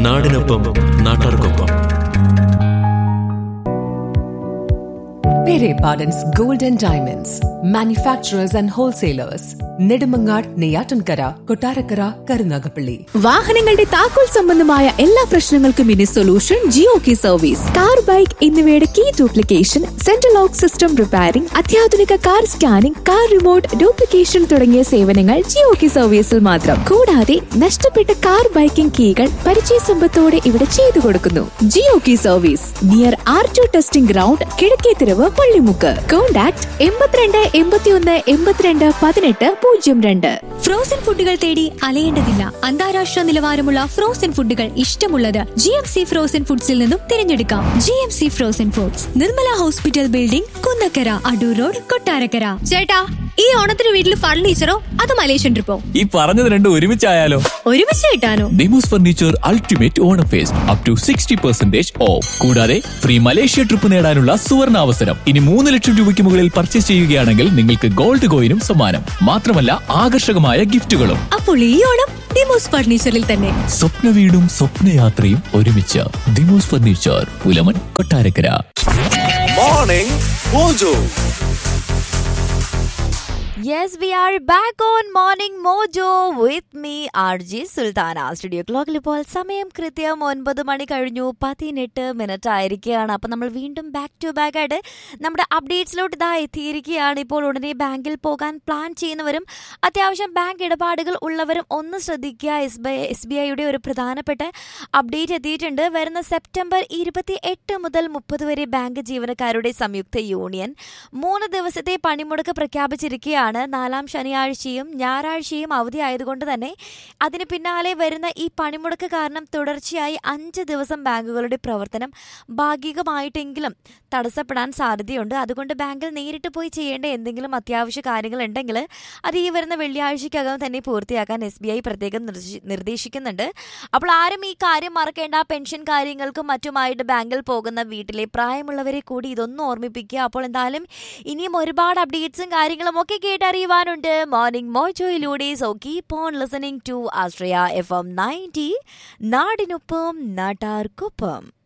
നാടിനൊപ്പം നാട്ടാർക്കൊപ്പം Pere Pardon's Gold and Diamonds, manufacturers and wholesalers, Nedumangad, Neyatankara, Kotarakara, Karunagapalli. വാഹനങ്ങളുടെ താക്കോൽ സംബന്ധമായ എല്ലാ പ്രശ്നങ്ങൾക്കും ഇനി solution Jio key service car bike എന്നിവയുടെ key duplication central lock system repairing അത്യാധുനിക car scanning car remote duplication തുടങ്ങിയ സേവനങ്ങൾ ജിയോ കി സർവീസിൽ മാത്രം കൂടാതെ നഷ്ടപ്പെട്ട കാർ ബൈക്കിംഗ് കീകൾ പരിചയ സമ്പത്തോടെ ഇവിടെ ചെയ്തു കൊടുക്കുന്നു Jio key service near R T testing ground കിഴക്കേത്തിരവ് പള്ളിമുക്ക് കോൺടാക്ട് എൺപത്തിരണ്ട് എൺപത്തിയൊന്ന് എൺപത്തിരണ്ട് പതിനെട്ട് പൂജ്യം രണ്ട് ഫ്രോസൺ ഫുഡുകൾ തേടി അലയേണ്ടതില്ല അന്താരാഷ്ട്ര നിലവാരമുള്ള ഫ്രോസൺ ഫുഡുകൾ ഇഷ്ടമുള്ളത് ജി എം സി ഫ്രോസൺ ഫുഡ്സിൽ നിന്നും തിരഞ്ഞെടുക്കാം G M C frozen foods Nirmala hospital building Kunnakkara Adoor road Kottarakkara ചേട്ടാ ഈ ഓണത്തിന് വീട്ടിൽ ഫർണിച്ചറോ അത് മലേഷ്യൻ ട്രിപ്പോ ഈ പറഞ്ഞത് രണ്ടും ഒരുമിച്ചായാലോ ഒരുമിച്ച് കിട്ടാനോ Demos furniture ultimate Onam fest up to sixty percentage off കൂടാതെ ഫ്രീ മലേഷ്യ ട്രിപ്പ് നേടാനുള്ള സുവർണ അവസരം ഇനി മൂന്ന് ലക്ഷം രൂപയ്ക്ക് മുകളിൽ പർച്ചേസ് ചെയ്യുകയാണെങ്കിൽ നിങ്ങൾക്ക് ഗോൾഡ് കോയിനും സമ്മാനം മാത്രമല്ല ആകർഷകമായ ഗിഫ്റ്റുകളും അപ്പോൾ ഈ ഓണം ഡിമോസ് ഫർണിച്ചറിൽ തന്നെ സ്വപ്ന വീടും സ്വപ്നയാത്രയും ഒരുമിച്ച് Demos furniture Pulamon Kottarakkara morning mojo Yes, we are back on Morning Mojo with me, RJ Sultana. Studio ക്ലോക്കിൽ ഇപ്പോൾ സമയം കൃത്യം ഒൻപത് മണി കഴിഞ്ഞു പതിനെട്ട് മിനിറ്റ് ആയിരിക്കുകയാണ് അപ്പം നമ്മൾ വീണ്ടും ബാക്ക് ടു ബാക്ക് ആയിട്ട് നമ്മുടെ അപ്ഡേറ്റ്സിലോട്ട് ഇതാ എത്തിയിരിക്കുകയാണ് ഇപ്പോൾ ഉടനെ ബാങ്കിൽ പോകാൻ പ്ലാൻ ചെയ്യുന്നവരും അത്യാവശ്യം ബാങ്ക് ഇടപാടുകൾ ഉള്ളവരും ഒന്ന് ശ്രദ്ധിക്കുക എസ് ബി എസ് ബി ഐയുടെ ഒരു പ്രധാനപ്പെട്ട അപ്ഡേറ്റ് എത്തിയിട്ടുണ്ട് വരുന്ന സെപ്റ്റംബർ ഇരുപത്തി എട്ട് മുതൽ മുപ്പത് വരെ ബാങ്ക് ജീവനക്കാരുടെ സംയുക്ത യൂണിയൻ മൂന്ന് ദിവസത്തെ പണിമുടക്ക് പ്രഖ്യാപിച്ചിരിക്കുകയാണ് നാലാം ശനിയാഴ്ചയും ഞായറാഴ്ചയും അവധി ആയതുകൊണ്ട് തന്നെ അതിന് പിന്നാലെ വരുന്ന ഈ പണിമുടക്ക് കാരണം തുടർച്ചയായി അഞ്ച് ദിവസം ബാങ്കുകളുടെ പ്രവർത്തനം ഭാഗികമായിട്ടെങ്കിലും തടസ്സപ്പെടാൻ സാധ്യതയുണ്ട് അതുകൊണ്ട് ബാങ്കിൽ നേരിട്ട് പോയി ചെയ്യേണ്ട എന്തെങ്കിലും അത്യാവശ്യ കാര്യങ്ങൾ ഉണ്ടെങ്കിൽ അത് ഈ വരുന്ന വെള്ളിയാഴ്ചക്കകം തന്നെ പൂർത്തിയാക്കാൻ എസ് ബി ഐ പ്രത്യേകം നിർദ്ദേശി- നിർദ്ദേശിക്കുന്നുണ്ട് അപ്പോൾ ആരും ഈ കാര്യം മറക്കേണ്ട പെൻഷൻ കാര്യങ്ങൾക്കും മറ്റുമായിട്ട് ബാങ്കിൽ പോകുന്ന വീട്ടിലെ പ്രായമുള്ളവരെ കൂടി ഇതൊന്നും ഓർമ്മിപ്പിക്കുക അപ്പോൾ എന്തായാലും ഇനിയും ഒരുപാട് അപ്ഡേറ്റ്സും കാര്യങ്ങളും ഒക്കെ കേട്ടറിയുവാനുണ്ട് മോർണിംഗ് മോജോയിലൂടെ so keep on listening to Astraya F M ninety നാടിനൊപ്പം നാട്ടാർക്കൊപ്പം